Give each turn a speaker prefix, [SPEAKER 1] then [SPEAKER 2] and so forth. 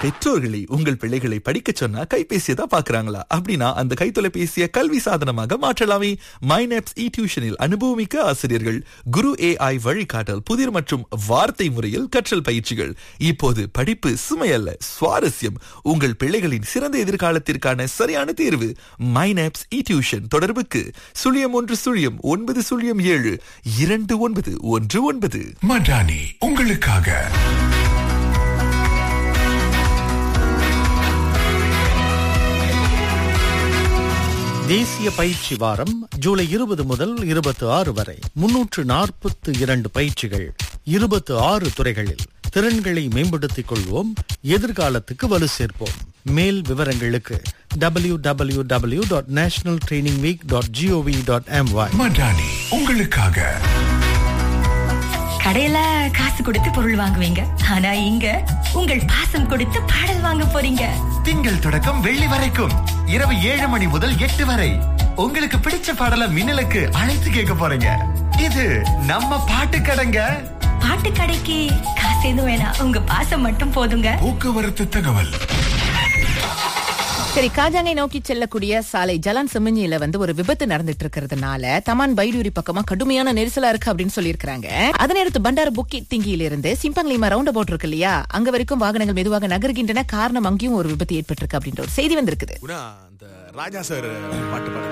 [SPEAKER 1] பெற்றோர்களை உங்கள் பிள்ளைகளை படிக்க சொன்னா கைபேசியை தான் பாக்குறாங்களா அப்படின்னா அந்த கைத்தொலைபேசியை கல்வி சாதனமாக மாற்றலாமே மைனப்ஸ் இ டியூஷனில் அனுபவமிக்க ஆசிரியர்கள் குரு ஏஐ வழிகாட்டல் புதிர் மற்றும் வார்த்தை முறையில் கற்றல் பயிற்சிகள் இப்போது படிப்பு சுமையல்ல சுவாரஸ்யம் உங்கள் பிள்ளைகளின் சிறந்த எதிர்காலத்திற்கான சரியான தேர்வு மைனப்ஸ் இ டியூஷன் தொடர்புக்கு சுழியம் ஒன்று சுழியம் ஒன்பது சுழியம் ஏழு இரண்டு ஒன்பது ஒன்று ஒன்பது
[SPEAKER 2] மடானி உங்களுக்காக
[SPEAKER 3] தேசிய பயிற்சி வாரம் ஜூலை இருபது முதல் இருபத்தி ஆறு வரை முன்னூற்று நாற்பத்து இரண்டு பயிற்சிகள் இருபத்தி ஆறு துறைகளில் திறன்களை மேம்படுத்திக் கொள்வோம் எதிர்காலத்துக்கு வலு சேர்ப்போம் மேல் விவரங்களுக்கு W W W dot national training week dot GOV dot MY
[SPEAKER 2] Madani உங்களுக்காக
[SPEAKER 4] கடையில காசு கொடுத்து பொருள் வாங்குவீங்க ஆனா இங்க உங்கள் பாசம் கொடுத்து பாடல் வாங்க போறீங்க
[SPEAKER 5] திங்கள் தொடக்கம் வெள்ளி வரைக்கும் இரவு ஏழு மணி முதல் எட்டு வரை உங்களுக்கு பிடிச்ச பாடல மின்னலுக்கு அழைத்து கேட்க போறீங்க இது நம்ம பாட்டு கடைங்க
[SPEAKER 4] பாட்டு கடைக்கு காசு எதுவும் வேணாம் உங்க பாசம் மட்டும் போதுங்க
[SPEAKER 2] போக்குவரத்து தகவல்
[SPEAKER 6] சரி காஜாங்கை நோக்கி செல்லக்கூடிய சாலை ஜலான் செமிஞ்சியில வந்து ஒரு விபத்து நடந்துட்டு இருக்கிறதுனால தமான் பைடூரி பக்கமா கடுமையான நெரிசலா இருக்கு அப்படின்னு சொல்லியிருக்காங்க அதே நேரத்து பண்டார புக்கி திங்கியில இருந்து சிம்பங்லிமா ரவுண்ட் அபவுட் இருக்கு இல்லையா அங்க வரைக்கும் வாகனங்கள் மெதுவாக நகர்கின்றன காரணம் அங்கேயும் ஒரு விபத்து ஏற்பட்டிருக்கு அப்படின்ற ஒரு செய்தி வந்திருக்குது
[SPEAKER 7] குணா அந்த ராஜா சார் பாட்டு பாடுங்க